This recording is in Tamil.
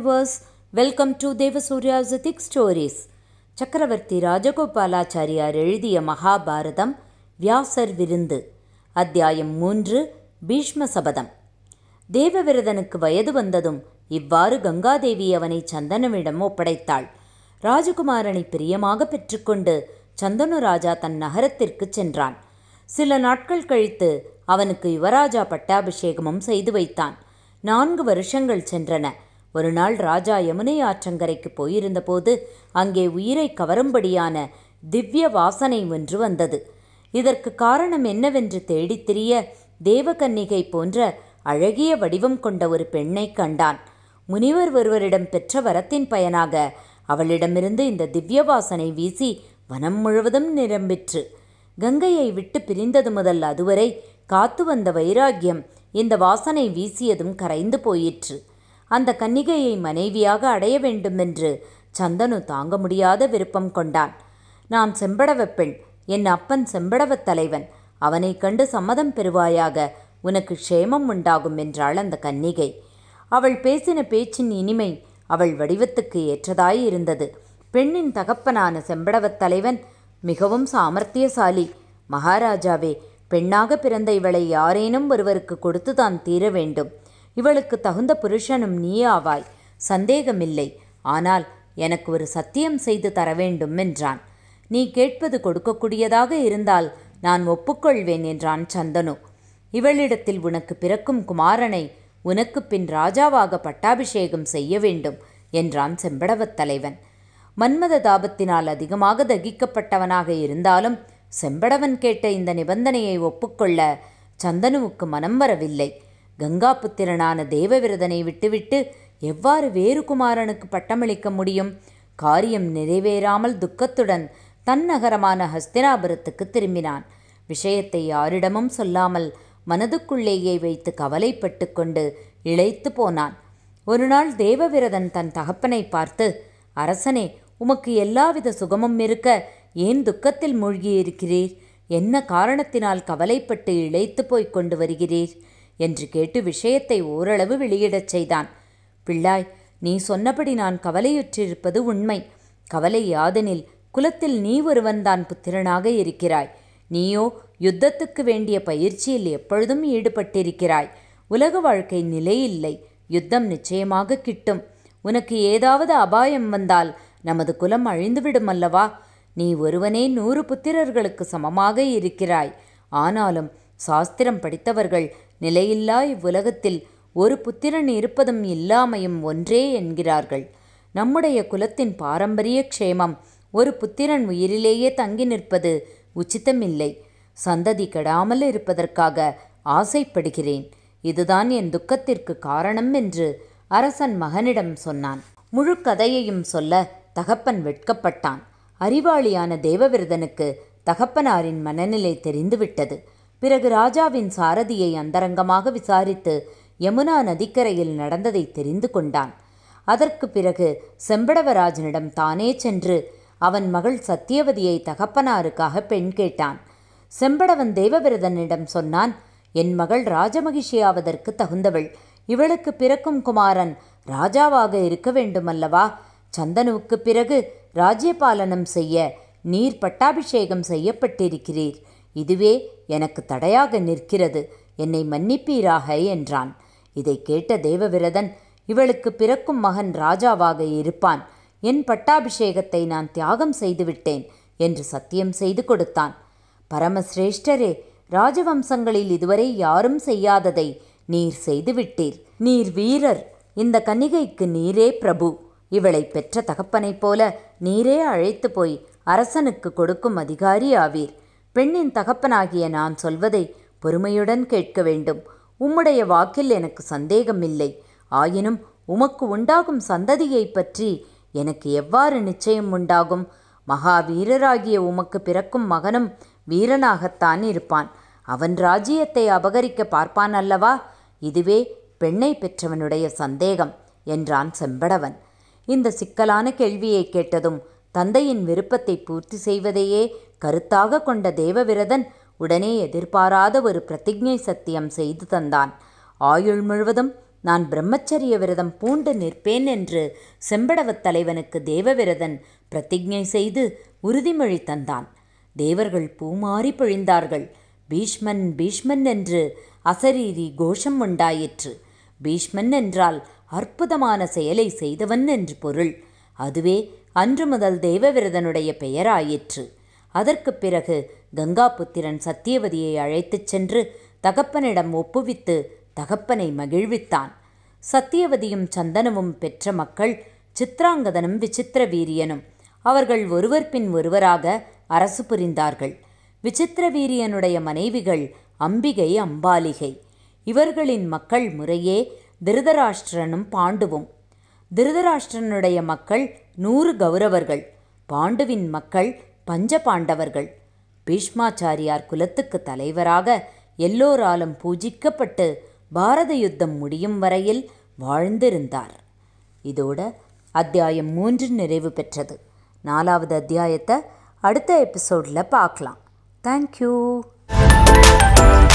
வியூவர்ஸ் வெல்கம் டு தேவசூர்யாசதிக் ஸ்டோரிஸ் சக்கரவர்த்தி ராஜகோபாலாச்சாரியார் எழுதிய மகாபாரதம் வியாசர் விருந்து அத்தியாயம் மூன்று பீஷ்ம சபதம் தேவவிரதனுக்கு வயது வந்ததும் இவ்வாறு கங்காதேவி அவனை சந்தனுவிடம் ஒப்படைத்தாள் ராஜகுமாரனை பிரியமாக பெற்றுக்கொண்டு சந்தனு ராஜா தன் நகரத்திற்குச் சென்றான் சில நாட்கள் கழித்து அவனுக்கு யுவராஜா பட்டாபிஷேகமும் செய்து வைத்தான் நான்கு வருஷங்கள் சென்றன ஒரு நாள் ராஜா யமுனை ஆற்றங்கரைக்கு போயிருந்தபோது அங்கே உயிரை கவரும்படியான திவ்ய வாசனை ஒன்று வந்தது இதற்கு காரணம் என்னவென்று தேடித் திரிய தேவகன்னிகை போன்ற அழகிய வடிவம் கொண்ட ஒரு பெண்ணை கண்டான் முனிவர் ஒருவரிடம் பெற்ற வரத்தின் பயனாக அவளிடமிருந்து இந்த திவ்ய வாசனை வீசி வனம் முழுவதும் நிரம்பிற்று கங்கையை விட்டு பிரிந்தது முதல் அதுவரை காத்து வந்த வைராக்கியம் இந்த வாசனை வீசியதும் கரைந்து போயிற்று அந்த கன்னிகையை மனைவியாக அடைய வேண்டுமென்று சந்தனு தாங்க முடியாத விருப்பம் கொண்டான் நான் செம்படவப் பெண் என் அப்பன் செம்படவத் தலைவன் அவனைக் கண்டு சம்மதம் பெறுவாயாக உனக்கு க்ஷேமம் உண்டாகும் என்றாள் அந்த கன்னிகை அவள் பேசின பேச்சின் இனிமை அவள் வடிவத்துக்கு ஏற்றதாய் இருந்தது பெண்ணின் தகப்பனான செம்படவத் தலைவன் மிகவும் சாமர்த்தியசாலி மகாராஜாவே பெண்ணாக பிறந்த இவளை யாரேனும் ஒருவருக்கு கொடுத்துதான் தீர வேண்டும் இவளுக்கு தகுந்த புருஷனும் நீயே ஆவாய் சந்தேகமில்லை ஆனால் எனக்கு ஒரு சத்தியம் செய்து தர வேண்டும் என்றான் நீ கேட்பது கொடுக்கக்கூடியதாக இருந்தால் நான் ஒப்புக்கொள்வேன் என்றான் சந்தனு இவளிடத்தில் உனக்கு பிறக்கும் குமாரனை உனக்கு பின் ராஜாவாக பட்டாபிஷேகம் செய்ய வேண்டும் என்றான் செம்படவத் தலைவன் மன்மத தாபத்தினால் அதிகமாக தகிக்கப்பட்டவனாக இருந்தாலும் செம்படவன் கேட்ட இந்த நிபந்தனையை ஒப்புக்கொள்ள சந்தனுவுக்கு மனம் வரவில்லை கங்கா புத்திரனான தேவவிரதனை விட்டுவிட்டு எவ்வாறு வேறு குமாரனுக்கு பட்டமளிக்க முடியும் காரியம் நிறைவேறாமல் துக்கத்துடன் தன் நகரமான ஹஸ்தினாபுரத்துக்கு திரும்பினான் விஷயத்தை யாரிடமும் சொல்லாமல் மனதுக்குள்ளேயே வைத்து கவலைப்பட்டு கொண்டு இழைத்து போனான் ஒரு நாள் தேவவிரதன் தன் தகப்பனை பார்த்து அரசனே உமக்கு எல்லாவித சுகமும் இருக்க ஏன் துக்கத்தில் மூழ்கியிருக்கிறீர் என்ன காரணத்தினால் கவலைப்பட்டு இழைத்து போய்க் கொண்டு வருகிறீர் என்று கேட்டு விஷயத்தை ஓரளவு வெளியிடச் செய்தான் பிள்ளாய் நீ சொன்னபடி நான் கவலையுற்றிருப்பது உண்மை கவலை யாதெனில் குலத்தில் நீ ஒருவன்தான் புத்திரனாக இருக்கிறாய் நீயோ யுத்தத்துக்கு வேண்டிய பயிற்சியில் எப்பொழுதும் ஈடுபட்டிருக்கிறாய் உலக வாழ்க்கை நிலையில்லை யுத்தம் நிச்சயமாக கிட்டும் உனக்கு ஏதாவது அபாயம் வந்தால் நமது குலம் அழிந்துவிடும் அல்லவா நீ ஒருவனே நூறு புத்திரர்களுக்கு சமமாக இருக்கிறாய் ஆனாலும் சாஸ்திரம் படித்தவர்கள் நிலையில்லா இவ்வுலகத்தில் ஒரு புத்திரன் இருப்பதும் இல்லாமையும் ஒன்றே என்கிறார்கள் நம்முடைய குலத்தின் பாரம்பரிய க்ஷேமம் ஒரு புத்திரன் உயிரிலேயே தங்கி நிற்பது உச்சிதமில்லை சந்ததி கெடாமல் இருப்பதற்காக ஆசைப்படுகிறேன் இதுதான் என் துக்கத்திற்கு காரணம் என்று அரசன் மகனிடம் சொன்னான் முழு கதையையும் சொல்ல தகப்பன் வெட்கப்பட்டான் அறிவாளியான தேவவிரதனுக்கு தகப்பனாரின் மனநிலை தெரிந்துவிட்டது பிறகு ராஜாவின் சாரதியை அந்தரங்கமாக விசாரித்து யமுனா நதிக்கரையில் நடந்ததை தெரிந்து கொண்டான் அதற்கு பிறகு செம்படவராஜனிடம் தானே சென்று அவன் மகள் சத்தியவதியை தகப்பனாருக்காக பெண் கேட்டான் செம்படவன் தேவவிரதனிடம் சொன்னான் என் மகள் ராஜமகிஷியாவதற்கு தகுந்தவள் இவளுக்கு பிறக்கும் குமாரன் ராஜாவாக இருக்க வேண்டுமல்லவா சந்தனுவுக்கு பிறகு ராஜ்யபாலனம் செய்ய நீர் பட்டாபிஷேகம் செய்யப்பட்டிருக்கிறீர் இதுவே எனக்கு தடையாக நிற்கிறது என்னை மன்னிப்பீராக என்றான் இதை கேட்ட தேவவிரதன் இவளுக்கு பிறக்கும் மகன் ராஜாவாக இருப்பான் என் பட்டாபிஷேகத்தை நான் தியாகம் செய்துவிட்டேன் என்று சத்தியம் செய்து கொடுத்தான் பரமசிரேஷ்டரே ராஜவம்சங்களில் இதுவரை யாரும் செய்யாததை நீர் செய்துவிட்டீர் நீர் வீரர் இந்த கன்னிகைக்கு நீரே பிரபு இவளை பெற்ற தகப்பனைப் போல நீரே அழைத்து போய் அரசனுக்கு கொடுக்கும் அதிகாரி ஆவீர் பெண்ணின் தகப்பனாகிய நான் சொல்வதை பொறுமையுடன் கேட்க வேண்டும் உம்முடைய வாக்கில் எனக்கு சந்தேகமில்லை ஆயினும் உமக்கு உண்டாகும் சந்ததியை பற்றி எனக்கு எவ்வாறு நிச்சயம் உண்டாகும் மகாவீரராகிய உமக்கு பிறக்கும் மகனும் வீரனாகத்தான் இருப்பான் அவன் ராஜ்யத்தை அபகரிக்க பார்ப்பான் அல்லவா இதுவே பெண்ணை பெற்றவனுடைய சந்தேகம் என்றான் செம்படவன் இந்த சிக்கலான கேள்வியை கேட்டதும் தந்தையின் விருப்பத்தை பூர்த்தி செய்வதையே கருத்தாக கொண்ட தேவவிரதன் உடனே எதிர்பாராத ஒரு பிரதிஜை சத்தியம் செய்து தந்தான் ஆயுள் முழுவதும் நான் பிரம்மச்சரிய விரதம் பூண்டு நிற்பேன் என்று செம்படவத் தலைவனுக்கு தேவவிரதன் பிரதிஜை செய்து உறுதிமொழி தந்தான் தேவர்கள் பூமாறி பொழிந்தார்கள் பீஷ்மன் பீஷ்மன் என்று அசரீரி கோஷம் உண்டாயிற்று பீஷ்மன் என்றால் அற்புதமான செயலை செய்தவன் என்று பொருள் அதுவே அன்று முதல் தேவவிரதனுடைய பெயராயிற்று அதற்குப் பிறகு கங்காபுத்திரன் சத்தியவதியை அழைத்துச் சென்று தகப்பனிடம் ஒப்புவித்து தகப்பனை மகிழ்வித்தான் சத்தியவதியும் சந்தனமும் பெற்ற மக்கள் சித்ராங்கதனும் விசித்திர வீரியனும் அவர்கள் ஒருவர் பின் ஒருவராக அரசு புரிந்தார்கள் விசித்திர வீரியனுடைய மனைவிகள் அம்பிகை அம்பாலிகை இவர்களின் மக்கள் முறையே திருதராஷ்டிரனும் பாண்டுவும் திருதராஷ்டிரனுடைய மக்கள் நூறு கௌரவர்கள் பாண்டுவின் மக்கள் பஞ்ச பாண்டவர்கள் பீஷ்மாச்சாரியார் குலத்துக்கு தலைவராக எல்லோராலும் பூஜிக்கப்பட்டு பாரத யுத்தம் முடியும் வரையில் வாழ்ந்திருந்தார் இதோட அத்தியாயம் மூன்று நிறைவு பெற்றது நாலாவது அத்தியாயத்தை அடுத்த எபிசோடில் பார்க்கலாம் தேங்க்யூ